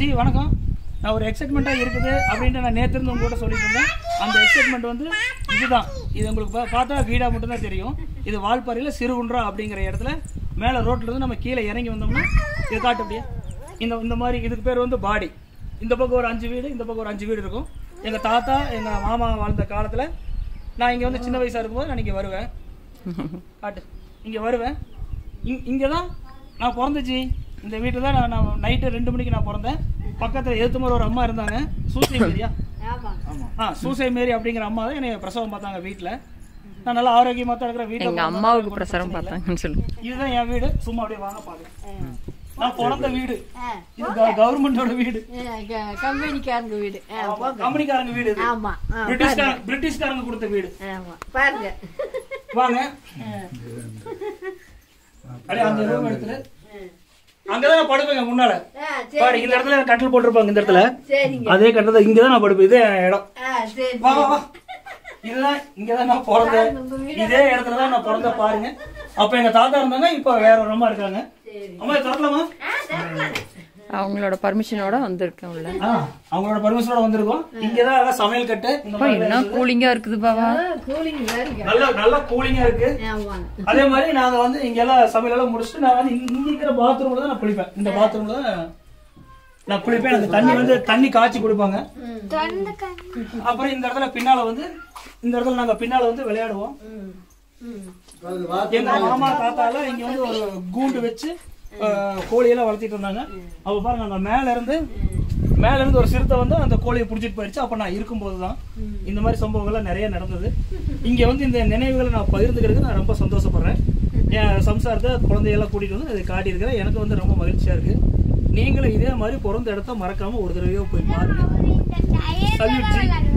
G வணக்கம் நான் ஒரு எக்ஸைட்மெண்ட்டாக இருக்குது அப்படின்ட்டு நான் நேற்று இருந்து உங்கள்கிட்ட சொல்லிட்டு இருந்தேன் அந்த எக்ஸைட்மெண்ட் வந்து இதுதான் இது உங்களுக்கு பா- பார்த்தா வீடாக மட்டும்தான் தெரியும் இது வால்பாறையில் சிறுகுன்றா அப்படிங்கிற இடத்துல மேலே ரோட்ல இருந்து நம்ம கீழே இறங்கி வந்தோம்னா இது காட்டு அப்படியே இந்த இந்த மாதிரி இதுக்கு பேர் வந்து பாடி இந்த பக்கம் ஒரு அஞ்சு வீடு இந்த பக்கம் ஒரு அஞ்சு வீடு இருக்கும் எங்கள் தாத்தா எங்கள் மாமா வாழ்ந்த காலத்தில் நான் இங்கே வந்து சின்ன வயசாக இருக்கும்போது நான் இங்கே வருவேன் காட்டு இங்கே வருவேன் இங் இங்கே தான் நான் பிறந்துச்சு இந்த வீட்டில் தான் நான் நான் நைட்டு ரெண்டு மணிக்கு நான் பிறந்தேன் பக்கத்தில் எதிர்த்து மாதிரி ஒரு அம்மா இருந்தாங்க சூசை மேரியா ஆ சூசை மேரி அப்படிங்கிற அம்மா தான் என்னை பிரசவம் பார்த்தாங்க வீட்டில் நான் நல்லா ஆரோக்கியமாக தான் இருக்கிற வீட்டில் எங்க அம்மாவுக்கு பிரசரம் பார்த்தாங்கன்னு சொல்லு இதுதான் என் வீடு சும்மா அப்படியே வாங்க பாருங்க நான் பிறந்த வீடு இது கவர்மெண்டோட வீடு கம்பெனிக்காரங்க வீடு ஆ, போங்க. கம்பெனிக்காரங்க வீடு இது ஆமா ஆ, பிரிட்டிஷ்கார பிரிட்டிஷ்காரங்க கொடுத்த வீடு ஆமா பாருங்க வாங்க அப்படியே அந்த ரூம் எடுத்துட்டு அங்கதான் நான் படுப்பேங்க முன்னால ஆ, சரி பாரு இந்த இடத்துல எனக்கு கட்டில் போட்டிருப்பாங்க இந்த இடத்துல சரிங்க அதே கட்டத்தை இங்கதான் நான் படுப்பேன் இதே என் இடம் ஆ சரி வா வா வா இதுதான் இங்கதான் நான் பிறந்தேன் இதே இடத்துல தான் நான் பிறந்த பாருங்க அப்ப எங்க தாத்தா இருந்தாங்க இப்ப வேற ஒரு அம்மா இருக்காங்க சரி அம்மா இது திறக்கலாமா அவங்களோட பர்மிஷனோட வந்திருக்கேன் உள்ள ஆ, அவங்களோட பர்மிஷனோட வந்திருக்கோம் இங்கதான் அதான் சமையல் கட்டு இந்த அப்பா, மாதிரி என்ன கூலிங்கா இருக்குது பாவா கூலிங் பாருங்க நல்ல நல்ல கூலிங்கா இருக்கு ஆமாங்க அதே மாதிரி நாங்க வந்து இங்க எல்லாம் சமையல் எல்லாம் முடிச்சுட்டு நான் வந்து இங்க இருக்கிற பாத்ரூம்ல தான் நான் குளிப்பேன் இந்த பாத்ரூம்ல தான் நான் குளிப்பேன் எனக்கு தண்ணி வந்து தண்ணி காய்ச்சி கொடுப்பாங்க அப்புறம் இந்த இடத்துல பின்னால வந்து இந்த இடத்துல நாங்க பின்னால வந்து விளையாடுவோம் ம் ம் எங்க மாமா தாத்தால இங்க வந்து ஒரு கூண்டு வச்சு அஹ், கோழியெல்லாம் வளர்த்திட்டு இருந்தாங்க அப்ப பாருங்க அங்க மேல இருந்து மேல இருந்து ஒரு சிறுத்தை வந்து அந்த கோழியை புடிச்சிட்டு போயிடுச்சு அப்ப நான் இருக்கும்போது தான் இந்த மாதிரி சம்பவங்கள்லாம் நிறைய நடந்தது இங்க வந்து இந்த நினைவுகளை நான் பகிர்ந்துக்கிறதுக்கு நான் ரொம்ப சந்தோஷப்படுறேன் என் சம்சாரத்தை குழந்தையெல்லாம் கூட்டிட்டு வந்து அதை காட்டியிருக்கிறேன் எனக்கு வந்து ரொம்ப மகிழ்ச்சியா இருக்கு நீங்களும் இதே மாதிரி பிறந்த இடத்த மறக்காம ஒரு தடவையோ போய் பாருங்க சல்யூட் ஜி